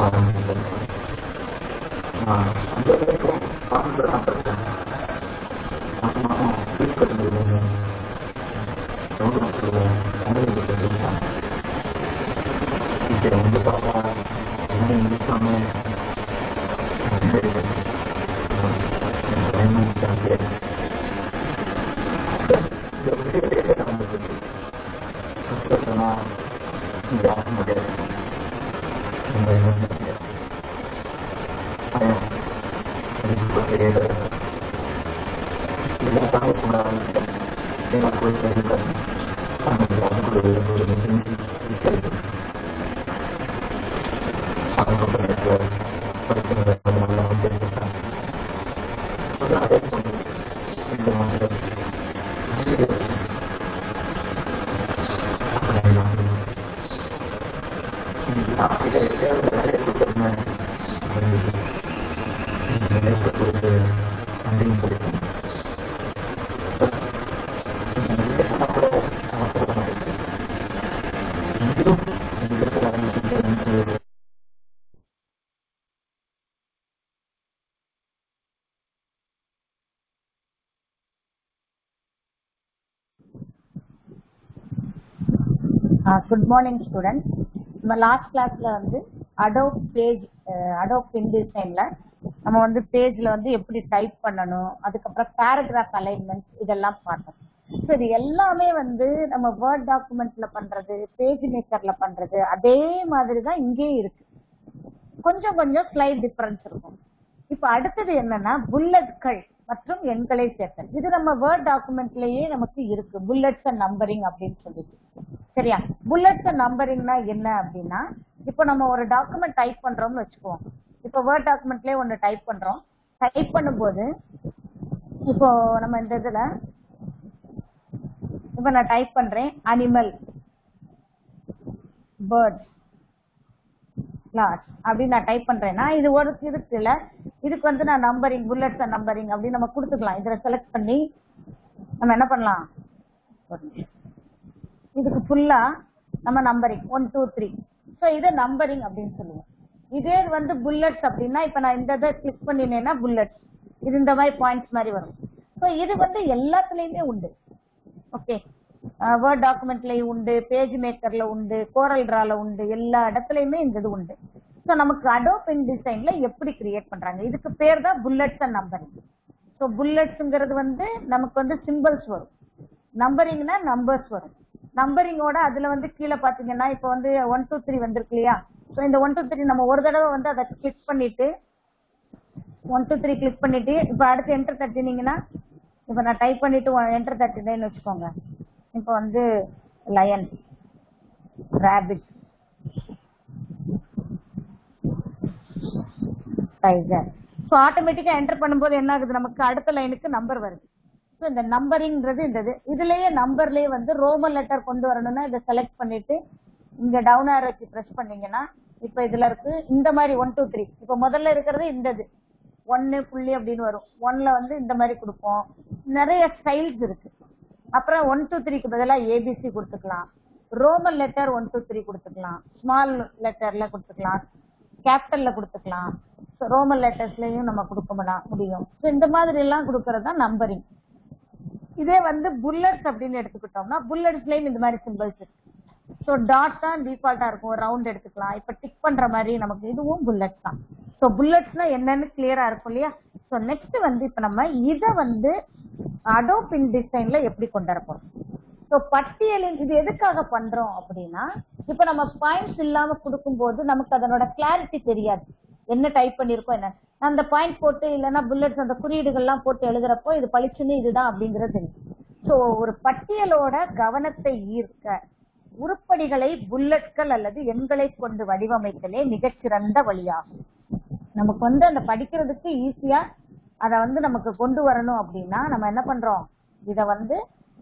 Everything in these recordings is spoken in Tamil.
ஆரம்பிச்சது ஆஹ் அந்த இடத்துல கான்பிடன்ஸ் இருக்காங்க அப்புறம் இருக்கிறது எவ்வளோ சொல்லுவேன் அனுபவம் தெரியுமா இதை வந்து பார்த்தா என்ன இருக்காம குட் மார்னிங் ஸ்டூடெண்ட் நம்ம லாஸ்ட் கிளாஸ்ல வந்து அடோப் பேஜ் அடோப் இன்டிசைன்ல நம்ம வந்து பேஜ்ல வந்து எப்படி டைப் பண்ணணும் அதுக்கப்புறம் பேராகிராஃப் அலைன்மெண்ட் இதெல்லாம் பார்த்தோம் ஸோ இது எல்லாமே வந்து நம்ம வேர்ட் டாக்குமெண்ட்ல பண்றது பேஜ் மேக்கர்ல பண்றது அதே மாதிரி தான் இங்கேயும் இருக்கு கொஞ்சம் கொஞ்சம் ஸ்லைட் டிஃபரன்ஸ் இருக்கும் இப்ப அடுத்தது என்னன்னா புல்லட்கள் மற்றும் எண்களை சேர்த்தல் இது நம்ம வேர்ட் டாக்குமெண்ட்லயே நமக்கு இருக்கு புல்லட்ஸ் அண்ட் நம்பரிங் அப்படின்னு சொல்லிட்டு சரியா புல்லட்ஸ் அண்ட் நம்பரிங்னா என்ன அப்படின்னா இப்போ நம்ம ஒரு டாக்குமெண்ட் டைப் பண்றோம்னு வச்சுக்குவோம் இப்போ வேர்ட் டாக்குமெண்ட்லயே ஒன்னு டைப் பண்றோம் டைப் பண்ணும்போது இப்போ நம்ம இந்த இதுல இப்போ நான் டைப் பண்றேன் அனிமல் பேர்ட்ஸ் லார்ஜ் அப்படின்னு நான் டைப் பண்றேன்னா இது ஒரு இருக்குல்ல இதுக்கு வந்து நான் நம்பரிங் புல்லட்ஸ் அண்ட் நம்பரிங் அப்படின்னு நம்ம கொடுத்துக்கலாம் இதுல செலக்ட் பண்ணி நம்ம என்ன பண்ணலாம் ஒரு நிமிஷம். இதுக்கு ஃபுல்லா நம்ம numbering one two three so இது நம்பரிங் அப்படின்னு சொல்லுவோம் இதே வந்து புல்லட்ஸ் அப்படின்னா இப்ப நான் இந்த இதை கிளிக் பண்ணினேன்னா புல்லட்ஸ் இது இந்த மாதிரி பாயிண்ட்ஸ் மாதிரி வரும் ஸோ இது வந்து எல்லாத்துலயுமே உண்டு ஓகே வேர்ட் டாக்குமெண்ட்லயும் உண்டு பேஜ் மேக்கர்ல உண்டு கோரல் டிரால உண்டு எல்லா இடத்துலயுமே இந்த இது உண்டு ஸோ நமக்கு அடோப் இன் டிசைன்ல எப்படி கிரியேட் பண்றாங்க இதுக்கு பேர் தான் புல்லட்ஸ் அண்ட் நம்பரிங் ஸோ புல்லட்ஸ்ங்கிறது வந்து நமக்கு வந்து சிம்பிள்ஸ் வரும் நம்பரிங்னா நம்பர்ஸ் வரும் நம்பரிங்கோட அதுல வந்து கீழே பாத்தீங்கன்னா இப்போ வந்து ஒன் டூ த்ரீ வந்திருக்கு இல்லையா ஸோ இந்த ஒன் டூ த்ரீ நம்ம ஒரு தடவை வந்து அதை கிளிக் பண்ணிட்டு ஒன் டூ த்ரீ கிளிக் பண்ணிட்டு இப்போ அடுத்து என்டர் தட்டினீங்கன்னா இப்போ நான் டைப் பண்ணிட்டு என்டர் தட்டினேன்னு வச்சுக்கோங்க இப்போ வந்து லயன் ரேபிட் டைகர் ஸோ ஆட்டோமேட்டிக்கா என்டர் பண்ணும்போது என்ன ஆகுது நமக்கு அடுத்த லைனுக்கு நம்பர் வருது ஸோ இந்த நம்பரிங்கிறது இந்த இது இதுலயே நம்பர்லயே வந்து ரோமன் லெட்டர் கொண்டு வரணும்னா இதை செலக்ட் பண்ணிட்டு இங்க டவுன் ஆர் வச்சு ப்ரெஸ் பண்ணீங்கன்னா இப்போ இதுல இருக்கு இந்த மாதிரி ஒன் டூ த்ரீ இப்போ முதல்ல இருக்கிறது இந்த இது ஒன்னு புள்ளி அப்படின்னு வரும் ஒன்ல வந்து இந்த மாதிரி கொடுப்போம் நிறைய ஸ்டைல்ஸ் இருக்கு அப்புறம் ஒன் டூ த்ரீக்கு பதிலாக ஏபிசி கொடுத்துக்கலாம் Roman letter one two three கொடுத்துக்கலாம் ஸ்மால் லெட்டர்ல கொடுத்துக்கலாம் கேபிட்டல்ல கொடுத்துக்கலாம் ரோமன் லெட்டர்ஸ்லயும் நம்ம கொடுக்க முடியும் முடியும் ஸோ இந்த மாதிரி எல்லாம் கொடுக்கறது தான் நம்பரிங் இதே வந்து புல்லட்ஸ் அப்படின்னு எடுத்துக்கிட்டோம்னா புல்லட்ஸ்லயும் இந்த மாதிரி சிம்பிள்ஸ் இருக்கு ஸோ டாட் தான் டிஃபால்ட்டா இருக்கும் ரவுண்ட் எடுத்துக்கலாம் இப்ப டிக் பண்ற மாதிரி நமக்கு இதுவும் புல்லட்ஸ் தான் ஸோ புல்லட்ஸ்னா என்னன்னு கிளியரா இருக்கும் இல்லையா ஸோ நெக்ஸ்ட் வந்து இப்ப நம்ம இதை வந்து அடோப் இன் டிசைன்ல எப்படி கொண்டு வர போறோம் ஸோ பட்டியலின் இது எதுக்காக பண்றோம் அப்படின்னா இப்ப நம்ம பாயிண்ட்ஸ் இல்லாம கொடுக்கும்போது நமக்கு அதனோட கிளாரிட்டி தெரியாது என்ன டைப் பண்ணிருக்கோம் என்ன நான் அந்த பாயிண்ட் போட்டு இல்லைன்னா புல்லட்ஸ் அந்த குறியீடுகள்லாம் போட்டு எழுதுறப்போ இது பளிச்சுன்னு இதுதான் அப்படிங்கறது தெரியும் ஸோ ஒரு பட்டியலோட கவனத்தை ஈர்க்க உருப்படிகளை புல்லட்கள் அல்லது எண்களை கொண்டு வடிவமைத்தலே மிகச்சிறந்த வழியாகும் நமக்கு வந்து அந்த படிக்கிறதுக்கு ஈஸியா அத வந்து நமக்கு கொண்டு வரணும் அப்படின்னா நம்ம என்ன பண்றோம் இத வந்து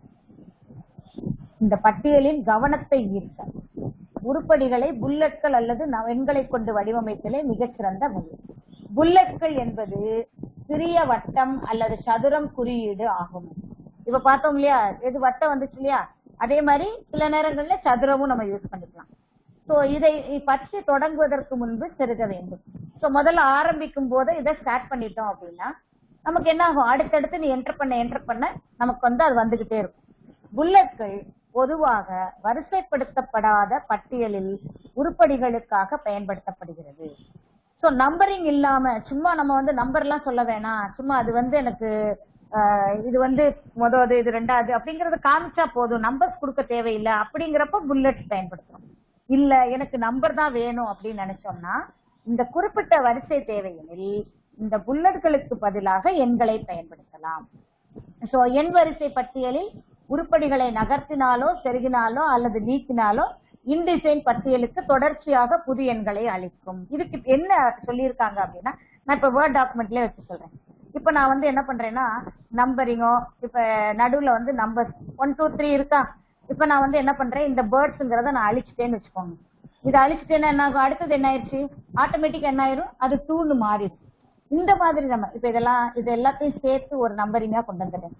இந்த பட்டியலின் கவனத்தை ஈர்க்க உருப்படிகளை புல்லட்கள் அல்லது ந- எண்களை கொண்டு வடிவமைத்தலே மிகச்சிறந்த வழி புல்லட்கள் என்பது சிறிய வட்டம் அல்லது சதுரம் குறியீடு ஆகும் இப்ப பார்த்தோம் இல்லையா எது வட்டம் வந்துச்சு இல்லையா அதே மாதிரி சில நேரங்கள்ல சதுரமும் நம்ம யூஸ் பண்ணிக்கலாம் சோ இதை பற்றி தொடங்குவதற்கு முன்பு செருக வேண்டும் சோ முதல்ல ஆரம்பிக்கும் போது இதை ஸ்டார்ட் பண்ணிட்டோம் அப்படின்னா நமக்கு என்ன ஆகும் அடுத்தடுத்து நீ என்டர் பண்ண என்டர் பண்ண நமக்கு வந்து அது வந்துகிட்டே இருக்கும் புல்லட்கள் பொதுவாக வரிசைப்படுத்தப்படாத பட்டியலில் உருப்படிகளுக்காக பயன்படுத்தப்படுகிறது சோ நம்பரிங் இல்லாம சும்மா நம்ம வந்து நம்பர் எல்லாம் சொல்ல வேணாம் சும்மா அது வந்து எனக்கு ஆஹ், இது வந்து முதவது இது ரெண்டாவது அப்படிங்கறத காமிச்சா போதும் நம்பர்ஸ் கொடுக்க தேவையில்லை அப்படிங்கிறப்ப புல்லட்ஸ் பயன்படுத்துறோம் இல்ல எனக்கு நம்பர் தான் வேணும் அப்படின்னு நினைச்சோம்னா இந்த குறிப்பிட்ட வரிசை தேவையெனில் இந்த புல்லட்களுக்கு பதிலாக எண்களை பயன்படுத்தலாம் சோ எண் வரிசை பட்டியலில் உருப்படிகளை நகர்த்தினாலோ செருகினாலோ அல்லது நீக்கினாலோ இன்டிசைன் பட்டியலுக்கு தொடர்ச்சியாக புது எண்களை அளிக்கும் இதுக்கு என்ன சொல்லியிருக்காங்க அப்படின்னா நான் இப்ப வேர்ட் டாக்குமெண்ட்லயே வச்சு சொல்றேன் இப்ப நான் வந்து என்ன பண்றேன்னா நம்பரிங்கோ இப்ப நடுவுல வந்து நம்பர் ஒன் டூ த்ரீ இருக்கா இப்ப நான் வந்து என்ன பண்றேன் இந்த பேர்ட்ஸ்ங்கிறத நான் அழிச்சிட்டேன்னு வச்சுக்கோங்க இதை அழிச்சிட்டேன்னா என்ன ஆகும் அடுத்தது என்ன ஆயிடுச்சு ஆட்டோமேட்டிக் என்ன ஆயிரும் அது டூன்னு மாறிடும் இந்த மாதிரி நம்ம இப்ப இதெல்லாம் இது எல்லாத்தையும் சேர்த்து ஒரு நம்பரிங்கா கொண்டு வந்துட்டேன்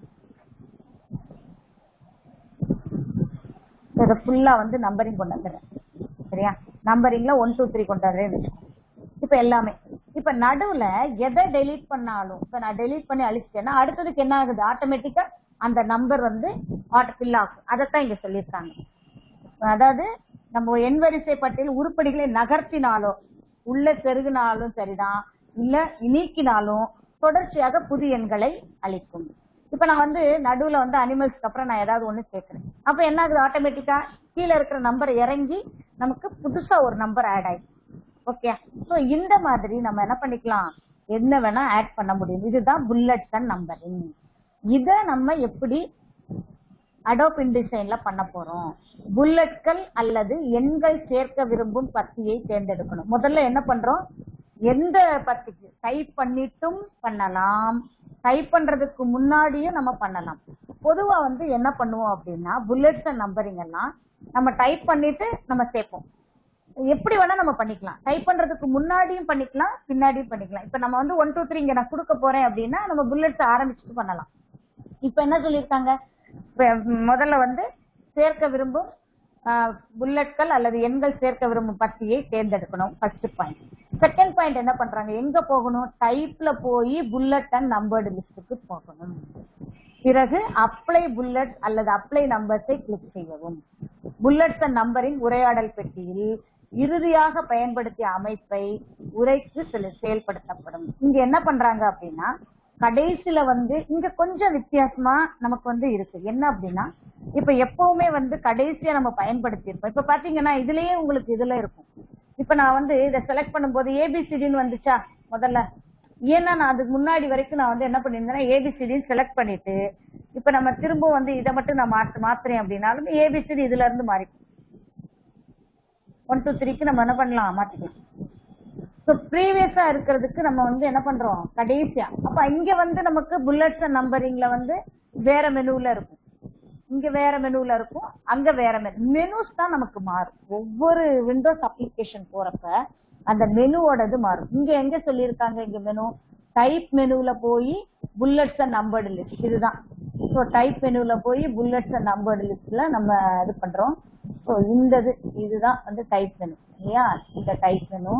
இதை ஃபுல்லா வந்து நம்பரிங் கொண்டு வந்துடுறேன் சரியா நம்பரிங்ல ஒன் டூ த்ரீ கொண்டு வரேன் வச்சுக்கோங்க இப்ப எல்லாமே இப்ப நடுவுல எதை டெலீட் பண்ணாலும் இப்ப நான் டெலீட் பண்ணி அழிச்சிட்டேன்னா அடுத்ததுக்கு என்ன ஆகுது ஆட்டோமேட்டிக்கா அந்த நம்பர் வந்து ஆட்டோ ஃபில் ஆகும் அதைத்தான் இங்க சொல்லியிருக்காங்க அதாவது நம்ம எண் வரிசை பட்டியல் உருப்படிகளை நகர்த்தினாலோ உள்ள செருகினாலும் சரிதான் இல்ல நீக்கினாலும் தொடர்ச்சியாக புது எண்களை அளிக்கும் இப்ப நான் வந்து நடுவுல வந்து அனிமல்ஸ்க்கு அப்புறம் நான் ஏதாவது ஒண்ணு சேர்க்கிறேன் அப்ப என்ன ஆகுது ஆட்டோமேட்டிக்கா கீழே இருக்கிற நம்பர் இறங்கி நமக்கு புதுசா ஒரு நம்பர் ஆட் ஆயிடும் ஓகே சோ இந்த மாதிரி நம்ம என்ன பண்ணிக்கலாம் என்ன வேணா ஆட் பண்ண முடியும் இதுதான் புல்லட்ஸ் அண்ட் நம்பரிங் இத நம்ம எப்படி அடோப் இன்டிசைன்ல பண்ண போறோம் புல்லட்கள் அல்லது எண்கள் சேர்க்க விரும்பும் பத்தியை தேர்ந்தெடுக்கணும் முதல்ல என்ன பண்றோம் எந்த பத்திக்கு டைப் பண்ணிட்டும் பண்ணலாம் டைப் பண்றதுக்கு முன்னாடியும் நம்ம பண்ணலாம் பொதுவா வந்து என்ன பண்ணுவோம் அப்படின்னா புல்லட்ஸ் அண்ட் நம்பரிங் எல்லாம் நம்ம டைப் பண்ணிட்டு நம்ம சேர்ப்போம் எப்படி வேணா நம்ம பண்ணிக்கலாம் டைப் பண்றதுக்கு முன்னாடியும் பண்ணிக்கலாம் பின்னாடியும் பண்ணிக்கலாம் இப்ப நம்ம வந்து ஒன் டூ த்ரீ இங்க நான் கொடுக்க போறேன் அப்படின்னா நம்ம புல்லட்ஸ் ஆரம்பிச்சுட்டு பண்ணலாம் இப்ப என்ன சொல்லியிருக்காங்க இப்ப முதல்ல வந்து சேர்க்க விரும்பும் ஆஹ், புல்லட்கள் அல்லது எண்கள் சேர்க்க விரும்பும் பத்தியை தேர்ந்தெடுக்கணும் ஃபர்ஸ்ட் பாயிண்ட் செகண்ட் பாயிண்ட் என்ன பண்றாங்க எங்க போகணும் டைப்ல போய் புல்லட் அண்ட் நம்பர்டு லிஸ்டுக்கு போகணும் பிறகு அப்ளை புல்லட் அல்லது அப்ளை நம்பர்ஸை கிளிக் செய்யவும் புல்லட்ஸ் அண்ட் நம்பரிங் உரையாடல் பெட்டியில் இறுதியாக பயன்படுத்திய அமைப்பை உரைக்கு சில செயல்படுத்தப்படும் இங்க என்ன பண்றாங்க அப்படின்னா கடைசியில வந்து இங்க கொஞ்சம் வித்தியாசமா நமக்கு வந்து இருக்கு என்ன அப்படின்னா இப்ப எப்பவுமே வந்து கடைசியா நம்ம பயன்படுத்தி இருப்போம் இப்ப பாத்தீங்கன்னா இதுலயே உங்களுக்கு இதுல இருக்கும் இப்ப நான் வந்து இதை செலக்ட் பண்ணும்போது ஏபிசிடின்னு வந்துச்சா முதல்ல ஏன்னா நான் அதுக்கு முன்னாடி வரைக்கும் நான் வந்து என்ன பண்ணியிருந்தேன்னா ஏபிசிடின்னு செலக்ட் பண்ணிட்டு இப்ப நம்ம திரும்ப வந்து இதை மட்டும் நான் மாத்து மாத்துறேன் அப்படின்னாலும் ஏபிசிடி இதுல இருந்து மாறிக்கும் ஒன் டூ த்ரீக்கு நம்ம என்ன பண்ணலாம் மாத்திக்கலாம் ஸோ ப்ரீவியஸா இருக்கிறதுக்கு நம்ம வந்து என்ன பண்றோம் கடைசியா அப்ப இங்க வந்து நமக்கு புல்லட்ஸ் அண்ட் நம்பரிங்ல வந்து வேற மெனுல இருக்கும் இங்க வேற மெனுல இருக்கும் அங்க வேற மெனு மெனுஸ் தான் நமக்கு மாறும் ஒவ்வொரு விண்டோஸ் அப்ளிகேஷன் போறப்ப அந்த மெனுவோடது மாறும் இங்க எங்க சொல்லியிருக்காங்க இங்க மெனு டைப் மெனுல போய் புல்லட்ஸ் அண்ட் நம்பர்டு லிஸ்ட் இதுதான் ஸோ டைப் மெனுல போய் புல்லட்ஸ் அண்ட் நம்பர்டு லிஸ்ட்ல நம்ம இது பண்றோம் ஸோ இந்த இது இதுதான் வந்து டைப் மெனு இல்லையா இந்த டைப் மெனு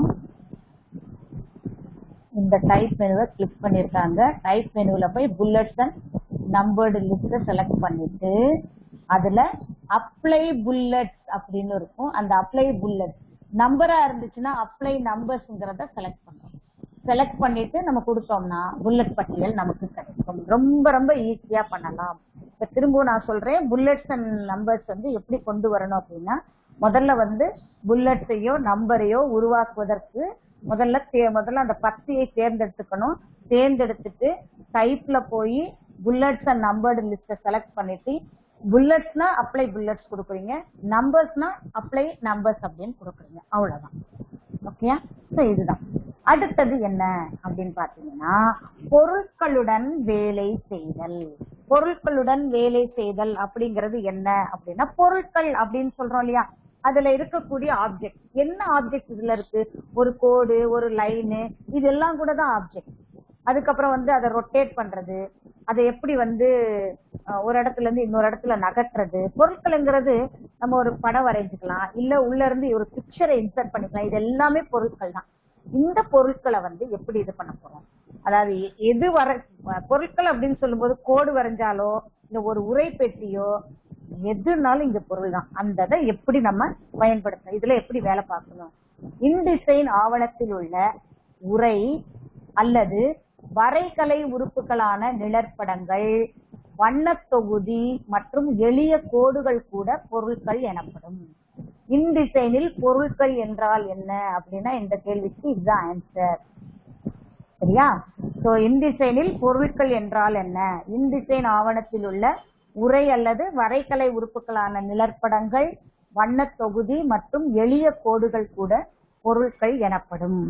இந்த டைப் மெனுவை கிளிக் பண்ணிருக்காங்க டைப் மெனுல போய் புல்லட்ஸ் அண்ட் நம்பர்டு லிஸ்ட செலக்ட் பண்ணிட்டு அதுல அப்ளை புல்லட்ஸ் அப்படின்னு இருக்கும் அந்த அப்ளை புல்லட்ஸ் நம்பரா இருந்துச்சுன்னா அப்ளை நம்பர்ஸ்ங்கிறத செலக்ட் பண்றோம் செலக்ட் பண்ணிட்டு நம்ம கொடுத்தோம்னா புல்லட் பட்டியல் நமக்கு கிடைக்கும் ரொம்ப ரொம்ப ஈஸியா பண்ணலாம் இப்ப திரும்பவும் நான் சொல்றேன் புல்லட்ஸ் அண்ட் நம்பர்ஸ் வந்து எப்படி கொண்டு வரணும் அப்படின்னா முதல்ல வந்து புல்லட்ஸையோ நம்பரையோ உருவாக்குவதற்கு முதல்ல தே- முதல்ல அந்த பத்தியை தேர்ந்தெடுத்துக்கணும் தேர்ந்தெடுத்துட்டு டைப்ல போய் புல்லட்ஸ் அண்ட் நம்பர்டு லிஸ்ட செலக்ட் பண்ணிட்டு புல்லட்ஸ்னா அப்ளை புல்லட்ஸ் கொடுக்குறீங்க நம்பர்ஸ்னா அப்ளை நம்பர்ஸ் அப்படின்னு கொடுக்குறீங்க அவ்வளவுதான் ஓகேயா சோ இதுதான் அடுத்தது என்ன அப்படின்னு பாத்தீங்கன்னா பொருட்களுடன் வேலை செய்தல் பொருட்களுடன் வேலை செய்தல் அப்படிங்கிறது என்ன அப்படின்னா பொருட்கள் அப்படின்னு சொல்றோம் இல்லையா அதுல இருக்கக்கூடிய ஆப்ஜெக்ட் என்ன ஆப்ஜெக்ட் இதுல இருக்கு ஒரு கோடு ஒரு லைனு இதெல்லாம் கூட தான் ஆப்ஜெக்ட் அதுக்கப்புறம் வந்து அதை ரொட்டேட் பண்றது அதை எப்படி வந்து அஹ், ஒரு இடத்துல இருந்து இன்னொரு இடத்துல நகர்த்துறது பொருட்கள்ங்கிறது நம்ம ஒரு படம் வரைஞ்சுக்கலாம் இல்ல உள்ள இருந்து ஒரு பிக்சரை இன்சர்ட் பண்ணிக்கலாம் இது எல்லாமே பொருட்கள் தான் இந்த பொருட்களை வந்து எப்படி இது பண்ண போறோம் அதாவது எ- எது வர பொருட்கள் அப்படின்னு சொல்லும்போது கோடு வரைஞ்சாலோ இல்ல ஒரு உரை பெட்டியோ எதுனாலும் இங்க பொருள் தான் அந்த இதை எப்படி நம்ம பயன்படுத்தணும் இதுல எப்படி வேலை பார்க்கணும் இன்டிசைன் ஆவணத்தில் உள்ள உரை அல்லது வரைகலை உறுப்புகளான நிழற்படங்கள் வண்ணத் தொகுதி மற்றும் எளிய கோடுகள் கூட பொருட்கள் எனப்படும் இன்டிசைனில் பொருட்கள் என்றால் என்ன அப்படின்னா இந்த கேள்விக்கு இதுதான் ஆன்சர் சரியா சோ இன்டிசைனில் பொருட்கள் என்றால் என்ன இன்டிசைன் ஆவணத்தில் உள்ள உரை அல்லது வரைகலை உறுப்புகளான நிழற்படங்கள் வண்ணத் தொகுதி மற்றும் எளிய கோடுகள் கூட பொருட்கள் எனப்படும்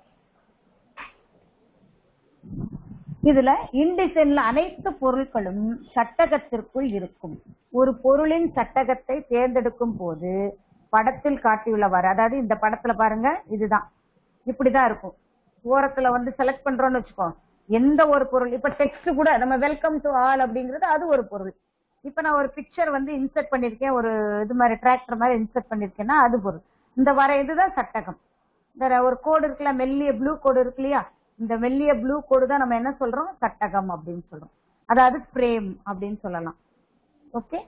இதுல இன்டிசைன்ல அனைத்து பொருட்களும் சட்டகத்திற்குள் இருக்கும் ஒரு பொருளின் சட்டகத்தை தேர்ந்தெடுக்கும் போது படத்தில் காட்டியுள்ளவாறு அதாவது இந்த படத்துல பாருங்க இதுதான் இப்படிதான் இருக்கும் ஓரத்துல வந்து செலக்ட் பண்றோம்னு வச்சுக்கோ எந்த ஒரு பொருள் இப்ப டெக்ஸ்ட் கூட நம்ம வெல்கம் டு ஆல் அப்படிங்கிறது அது ஒரு பொருள் இப்ப நான் ஒரு பிக்சர் வந்து இன்சர்ட் பண்ணிருக்கேன் ஒரு இது மாதிரி டிராக்டர் மாதிரி இன்சர்ட் பண்ணிருக்கேன்னா அது பொருள் இந்த வர இதுதான் சட்டகம் இந்த ஒரு கோடு இருக்குல்ல மெல்லிய ப்ளூ கோடு இருக்கு இல்லையா இந்த மெல்லிய ப்ளூ கோடு தான் நம்ம என்ன சொல்றோம் சட்டகம் அப்படின்னு சொல்றோம் அதாவது ஃப்ரேம் அப்படின்னு சொல்லலாம் ஓகே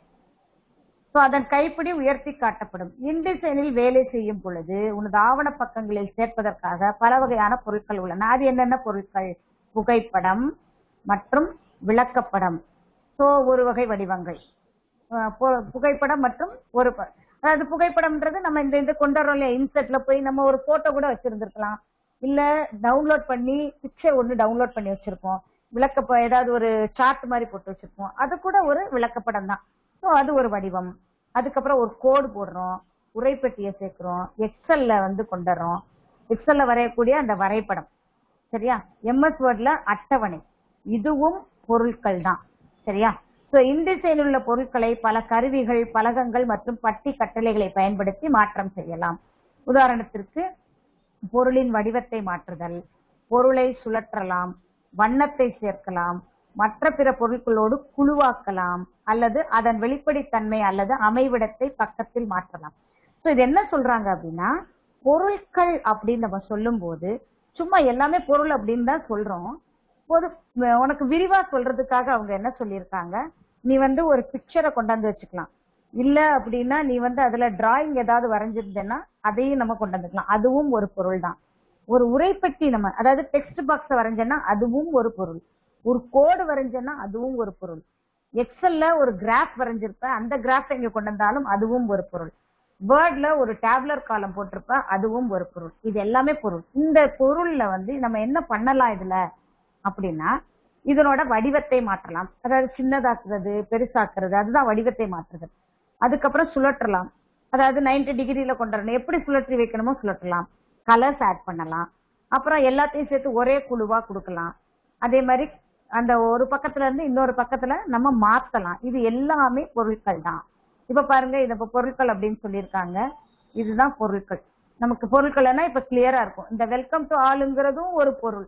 சோ அதன் கைப்பிடி உயர்த்தி காட்டப்படும் இன்டிசைனில் வேலை செய்யும் பொழுது உனது ஆவண பக்கங்களில் சேர்ப்பதற்காக பல வகையான பொருட்கள் உள்ளன அது என்னென்ன பொருட்கள் புகைப்படம் மற்றும் விளக்கப்படம் சோ ஒரு வகை வடிவங்கள் அஹ் பு- புகைப்படம் மற்றும் ஒரு ப- அதாவது புகைப்படம்ன்றது நம்ம இந்த இந்த கொண்டு வரோம் இல்லையா இன்செர்ட்ல போய் நம்ம ஒரு போட்டோ கூட வச்சிருந்திருக்கலாம் இல்ல டவுன்லோட் பண்ணி பிக்சர் ஒண்ணு டவுன்லோட் பண்ணி வச்சிருப்போம் விளக்க ஏதாவது ஒரு சார்ட் மாதிரி போட்டு வச்சிருப்போம் அது கூட ஒரு விளக்கப்படம் தான் ஸோ அது ஒரு வடிவம் அதுக்கப்புறம் ஒரு கோடு போடுறோம் உரைப்பெட்டியை சேர்க்கிறோம் எக்ஸல்ல வந்து கொண்டுறோம் எக்ஸல்ல வரையக்கூடிய அந்த வரைபடம் சரியா எம்எஸ் வேர்ட்ல அட்டவணை இதுவும் பொருட்கள் தான் சரியா சோ இன்டிசைன் உள்ள பொருட்களை பல கருவிகள் பலகங்கள் மற்றும் பட்டி கட்டளைகளை பயன்படுத்தி மாற்றம் செய்யலாம் உதாரணத்திற்கு பொருளின் வடிவத்தை மாற்றுதல் பொருளை சுழற்றலாம் வண்ணத்தை சேர்க்கலாம் மற்ற பிற பொருட்களோடு குழுவாக்கலாம் அல்லது அதன் வெளிப்படைத்தன்மை அல்லது அமைவிடத்தை பக்கத்தில் மாற்றலாம் சோ இது என்ன சொல்றாங்க அப்படின்னா பொருட்கள் அப்படின்னு நம்ம சொல்லும்போது சும்மா எல்லாமே பொருள் அப்படின்னு தான் சொல்றோம் பொது உனக்கு விரிவா சொல்றதுக்காக அவங்க என்ன சொல்லியிருக்காங்க நீ வந்து ஒரு பிக்சரை கொண்டாந்து வச்சுக்கலாம் இல்ல அப்படின்னா நீ வந்து அதுல டிராயிங் ஏதாவது வரைஞ்சிருந்தேன்னா அதையும் நம்ம கொண்டு வந்துக்கலாம் அதுவும் ஒரு பொருள் தான் ஒரு உரைப்பெட்டி நம்ம அதாவது டெக்ஸ்ட் பாக்ஸ் வரைஞ்சேன்னா அதுவும் ஒரு பொருள் ஒரு கோடு வரைஞ்சேன்னா அதுவும் ஒரு பொருள் எக்ஸல்ல ஒரு கிராஃப் வரைஞ்சிருப்ப அந்த கிராஃப் இங்க கொண்டு வந்தாலும் அதுவும் ஒரு பொருள் வேர்ட்ல ஒரு டேப்லர் காலம் போட்டிருப்ப அதுவும் ஒரு பொருள் இது எல்லாமே பொருள் இந்த பொருள்ல வந்து நம்ம என்ன பண்ணலாம் இதுல அப்படின்னா இதனோட வடிவத்தை மாற்றலாம் அதாவது சின்னதாக்குறது பெருசாக்குறது அதுதான் வடிவத்தை மாற்றுறது அதுக்கப்புறம் சுழற்றலாம் அதாவது 90 டிகிரில கொண்டு வரணும் எப்படி சுழற்றி வைக்கணுமோ சுழற்றலாம் கலர்ஸ் ஆட் பண்ணலாம் அப்புறம் எல்லாத்தையும் சேர்த்து ஒரே குழுவா கொடுக்கலாம் அதே மாதிரி அந்த ஒரு பக்கத்துல இருந்து இன்னொரு பக்கத்துல நம்ம மாத்தலாம் இது எல்லாமே பொருட்கள் தான் இப்ப பாருங்க இது இப்ப பொருட்கள் அப்படின்னு சொல்லியிருக்காங்க இதுதான் பொருட்கள் நமக்கு பொருட்கள்னா இப்ப கிளியரா இருக்கும் இந்த வெல்கம் டு ஆளுங்கிறதும் ஒரு பொருள்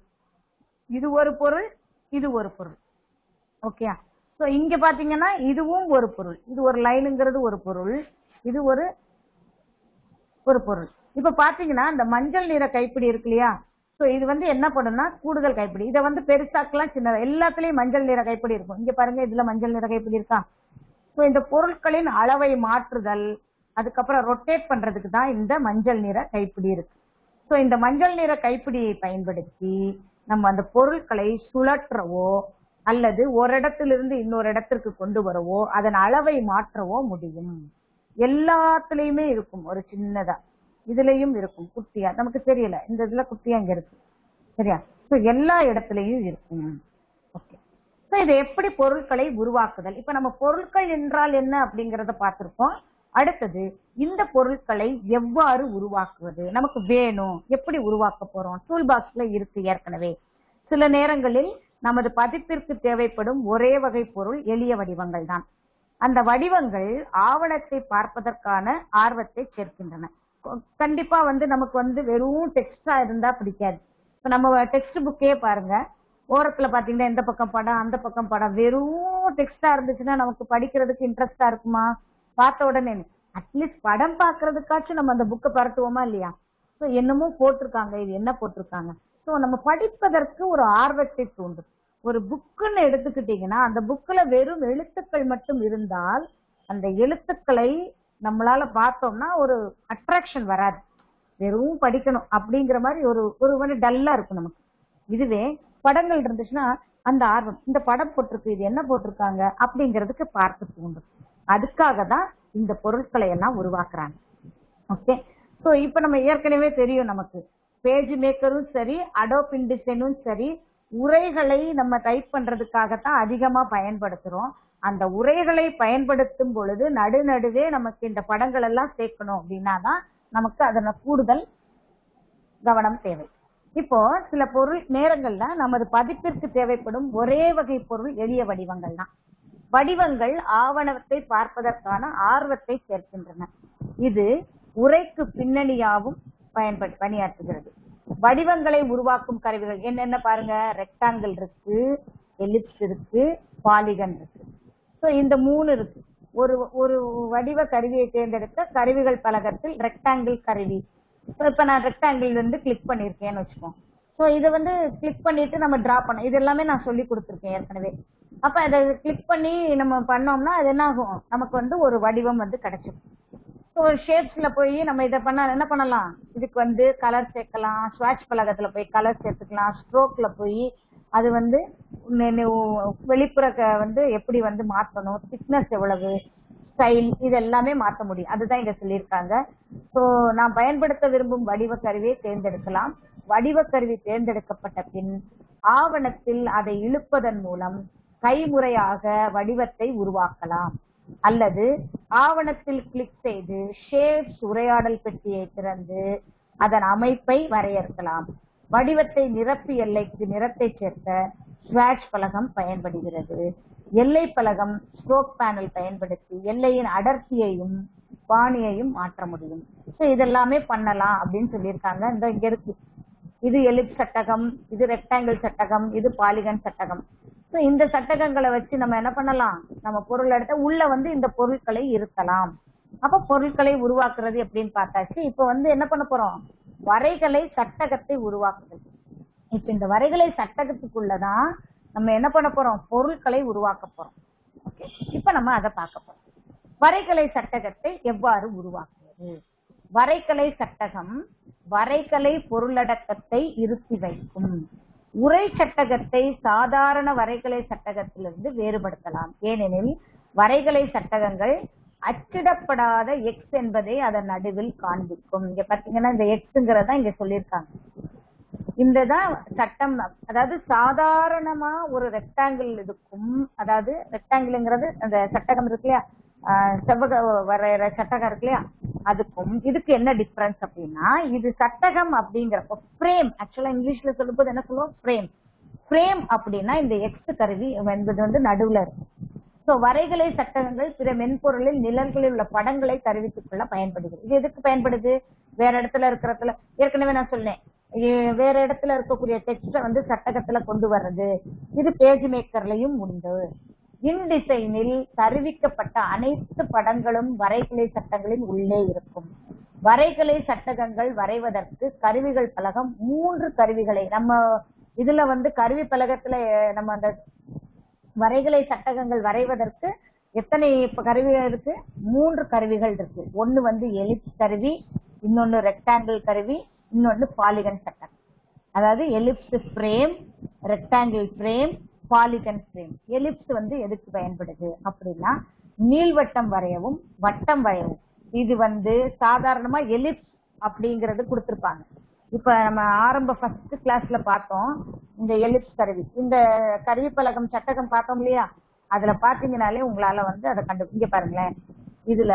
இது ஒரு பொருள் இது ஒரு பொருள் ஓகேயா சோ இங்க பாத்தீங்கன்னா இதுவும் ஒரு பொருள் இது ஒரு லைனுங்கிறது ஒரு பொருள் இது ஒரு ஒரு பொருள் இப்ப பாத்தீங்கன்னா இந்த மஞ்சள் நிற கைப்பிடி இருக்கு இல்லையா சோ இது வந்து என்ன பண்ணும்னா கூடுதல் கைப்பிடி இதை வந்து பெருசாக்கலாம் சின்னதா எல்லாத்துலயும் மஞ்சள் நிற கைப்பிடி இருக்கும் இங்க பாருங்க இதுல மஞ்சள் நிற கைப்பிடி இருக்கா சோ இந்த பொருட்களின் அளவை மாற்றுதல் அதுக்கப்புறம் ரொட்டேட் பண்றதுக்கு தான் இந்த மஞ்சள் நிற கைப்பிடி இருக்கு சோ இந்த மஞ்சள் நிற கைப்பிடியை பயன்படுத்தி நம்ம அந்த பொருட்களை சுழற்றவோ அல்லது ஒரு இடத்திலிருந்து இன்னொரு இடத்திற்கு கொண்டு வரவோ அதன் அளவை மாற்றவோ முடியும் எல்லாத்துலயுமே இருக்கும் ஒரு சின்னதா இதுலயும் இருக்கும் குட்டியா நமக்கு தெரியல இந்த இதுல குட்டியா இங்க இருக்கு சரியா சோ எல்லா இடத்துலயும் இருக்கும் ஓகே சோ இதை எப்படி பொருட்களை உருவாக்குதல் இப்ப நம்ம பொருட்கள் என்றால் என்ன அப்படிங்கறத பார்த்திருக்கோம் அடுத்தது இந்த பொருட்களை எவ்வாறு உருவாக்குவது நமக்கு வேணும் எப்படி உருவாக்க போறோம் டூல் பாக்ஸ்ல இருக்கு ஏற்கனவே சில நேரங்களில் நமது பதிப்பிற்கு தேவைப்படும் ஒரே வகை பொருள் எளிய வடிவங்கள் தான் அந்த வடிவங்கள் ஆவணத்தை பார்ப்பதற்கான ஆர்வத்தை சேர்க்கின்றன கொ- கண்டிப்பா வந்து நமக்கு வந்து வெறும் டெக்ஸ்டா இருந்தா பிடிக்காது இப்ப நம்ம டெக்ஸ்ட் புக்கே பாருங்க ஓரத்துல பாத்தீங்கன்னா இந்த பக்கம் படம் அந்த பக்கம் படம் வெறும் வெறும் டெக்ஸ்டா இருந்துச்சுன்னா நமக்கு படிக்கிறதுக்கு இன்ட்ரெஸ்டா இருக்குமா பார்த்த உடனே அட்லீஸ்ட் படம் பாக்குறதுக்காச்சும் நம்ம அந்த புக்கை பரட்டுவோமா இல்லையா ஸோ என்னமோ போட்டிருக்காங்க இது என்ன போட்டிருக்காங்க ஸோ நம்ம படிப்பதற்கு ஒரு ஆர்வத்தை தூண்டும் ஒரு புக்குன்னு எடுத்துக்கிட்டீங்கன்னா அந்த புக்ல வெறும் எழுத்துக்கள் மட்டும் இருந்தால் அந்த எழுத்துக்களை நம்மளால பார்த்தோம்னா ஒரு அட்ராக்ஷன் வராது வெறும் படிக்கணும் அப்படிங்கிற மாதிரி ஒரு ஒரு மாதிரி டல்லா இருக்கும் நமக்கு இதுவே படங்கள் இருந்துச்சுன்னா அந்த ஆர்வம் இந்த படம் போட்டிருக்கு இது என்ன போட்டிருக்காங்க அப்படிங்கிறதுக்கு பார்த்து தூண்டும் அதுக்காக தான் இந்த பொருட்களை எல்லாம் உருவாக்குறாங்க ஓகே சோ இப்ப நம்ம ஏற்கனவே தெரியும் நமக்கு பேஜ் மேக்கரும் சரி அடோப் இன்டிசைனும் சரி உரைகளை நம்ம டைப் பண்றதுக்காகத்தான் அதிகமா பயன்படுத்துறோம் அந்த உரைகளை பயன்படுத்தும் பொழுது நடுநடுவே நமக்கு இந்த படங்கள் எல்லாம் சேர்க்கணும் அப்படின்னா தான் நமக்கு அதன கூடுதல் கவனம் தேவை இப்போ சில பொருள் நேரங்கள்ல நமது பதிப்பிற்கு தேவைப்படும் ஒரே வகை பொருள் எளிய வடிவங்கள் தான் வடிவங்கள் ஆவணத்தை பார்ப்பதற்கான ஆர்வத்தை சேர்க்கின்றன இது உரைக்கு பின்னணியாவும் பயன்படு பணியாற்றுகிறது வடிவங்களை உருவாக்கும் கருவிகள் என்னென்ன பாருங்க ரெக்டாங்கிள் இருக்கு எலிப்ஸ் இருக்கு பாலிகன் இருக்கு சோ இந்த மூணு இருக்கு ஒரு ஒரு வடிவ கருவியை தேர்ந்தெடுக்க கருவிகள் பலகத்தில் ரெக்டாங்கிள் கருவி So, இப்ப நான் ரெக்டாங்கிள் வந்து கிளிக் பண்ணிருக்கேன்னு வச்சுக்கோங்க சோ இதை வந்து கிளிக் பண்ணிட்டு நம்ம டிரா பண்ண இது எல்லாமே நான் சொல்லி கொடுத்துருக்கேன் ஏற்கனவே அப்ப அதை கிளிக் பண்ணி நம்ம பண்ணோம்னா அது என்ன ஆகும் நமக்கு வந்து ஒரு வடிவம் வந்து கிடைச்சிடும் ஸோ ஷேப்ஸ்ல போய் நம்ம இதை பண்ண என்ன பண்ணலாம் இதுக்கு வந்து கலர் சேர்க்கலாம் ஸ்வாட்ச் பலகத்துல போய் கலர் சேர்த்துக்கலாம் ஸ்ட்ரோக்ல போய் அது வந்து நெ- நெ- வெளிப்புற க- வந்து எப்படி வந்து மாத்தணும் திக்னஸ் எவ்வளவு ஸ்டைல் இது எல்லாமே மாத்த முடியும் அதுதான் இங்க சொல்லியிருக்காங்க ஸோ நான் பயன்படுத்த விரும்பும் வடிவ கருவியை தேர்ந்தெடுக்கலாம் வடிவ கருவி தேர்ந்தெடுக்கப்பட்ட பின் ஆவணத்தில் அதை இழுப்பதன் மூலம் கைமுறையாக வடிவத்தை உருவாக்கலாம் அல்லது ஆவணத்தில் கிளிக் செய்து ஷேப்ஸ் உரையாடல் பெட்டியை திறந்து அதன் அமைப்பை வரையறுக்கலாம் வடிவத்தை நிரப்பு எல்லைக்கு நிறத்தை சேர்க்க ஸ்வாட்ச் பலகம் பயன்படுகிறது எல்லை பலகம் ஸ்ட்ரோக் பேனல் பயன்படுத்தி எல்லையின் அடர்த்தியையும் பாணியையும் மாற்ற முடியும் ஸோ இதெல்லாமே பண்ணலாம் அப்படின்னு சொல்லியிருக்காங்க இந்த இங்க இருக்கு இது எலிப் சட்டகம் இது ரெக்டாங்கிள் சட்டகம் இது பாலிகன் சட்டகம் ஸோ இந்த சட்டகங்களை வச்சு நம்ம என்ன பண்ணலாம் நம்ம பொருள் எடுத்த உள்ள வந்து இந்த பொருட்களை இருக்கலாம் அப்ப பொருட்களை உருவாக்குறது எப்படின்னு பார்த்தாச்சு இப்ப வந்து என்ன பண்ண போறோம் வரைகலை சட்டகத்தை உருவாக்குதல் இப்ப இந்த வரைகலை சட்டகத்துக்குள்ளதான் நம்ம என்ன பண்ண போறோம் பொருட்களை உருவாக்க போறோம் ஓகே இப்ப நம்ம அதை பார்க்க போறோம் வரைகலை சட்டகத்தை எவ்வாறு உருவாக்குவது வரைகலை சட்டகம் வரைகலை பொருளடக்கத்தை இருத்தி வைக்கும் உரை சட்டகத்தை சாதாரண வரைகலை சட்டகத்திலிருந்து வேறுபடுத்தலாம் ஏனெனில் வரைகலை சட்டகங்கள் அச்சிடப்படாத எக்ஸ் என்பதை அதன் நடுவில் காண்பிக்கும் இங்க பாத்தீங்கன்னா இந்த எக்ஸ்ங்கிறத இங்க சொல்லியிருக்காங்க இந்த தான் சட்டம் அதாவது சாதாரணமா ஒரு ரெக்டாங்கிள் இருக்கும் அதாவது ரெக்டாங்கிள்ங்கிறது அந்த சட்டகம் இருக்கு இல்லையா ஆஹ் செவ்வக வரைகிற சட்டகம் இருக்கு இல்லையா அதுக்கும் இதுக்கு என்ன டிஃபரன்ஸ் அப்படின்னா இது சட்டகம் அப்படிங்கிறப்ப ஃப்ரேம் ஆக்சுவலா இங்கிலீஷ்ல சொல்லும்போது என்ன சொல்லுவோம் ஃப்ரேம் ஃப்ரேம் அப்படின்னா இந்த எக்ஸ் கருவி என்பது வந்து நடுவுல இருக்கும் சோ வரைகலை சட்டகங்கள் பிற மென்பொருளில் நிழல்களில் உள்ள படங்களை தெரிவித்துக் கொள்ள பயன்படுகிறது இது எதுக்கு பயன்படுது வேற இடத்துல இருக்கிறதுல ஏற்கனவே நான் சொன்னேன் இது வேற இடத்துல இருக்கக்கூடிய டெக்ஸ்ட வந்து சட்டகத்துல கொண்டு வர்றது இது பேஜ் மேக்கர்லயும் உண்டு இன்டிசைனில் தருவிக்கப்பட்ட அனைத்து படங்களும் வரைகலை சட்டங்களின் உள்ளே இருக்கும் வரைகலை சட்டகங்கள் வரைவதற்கு கருவிகள் பலகம் மூன்று கருவிகளை நம்ம இதுல வந்து கருவி பலகத்துல நம்ம அந்த வரைகலை சட்டகங்கள் வரைவதற்கு எத்தனை இப்ப கருவிகள் இருக்கு மூன்று கருவிகள் இருக்கு ஒன்னு வந்து எலிப்ஸ் கருவி இன்னொன்னு ரெக்டாங்கிள் கருவி இன்னொன்னு பாலிகன் சட்டகம் அதாவது ellipse frame rectangle frame polygon frame ellipse வந்து எதுக்கு பயன்படுது அப்படின்னா நீள்வட்டம் வரையவும் வட்டம் வரையவும் இது வந்து சாதாரணமா எலிப்ஸ் அப்படிங்கறது கொடுத்திருப்பாங்க இப்ப நம்ம ஆரம்ப ஃபர்ஸ்ட் கிளாஸ்ல பார்த்தோம் இந்த எலிப்ஸ் கருவி இந்த கருவி பலகம் சட்டகம் பார்த்தோம் இல்லையா அதுல பாத்தீங்கன்னாலே உங்களால வந்து அதை கண்டு இங்க பாருங்களேன் இதுல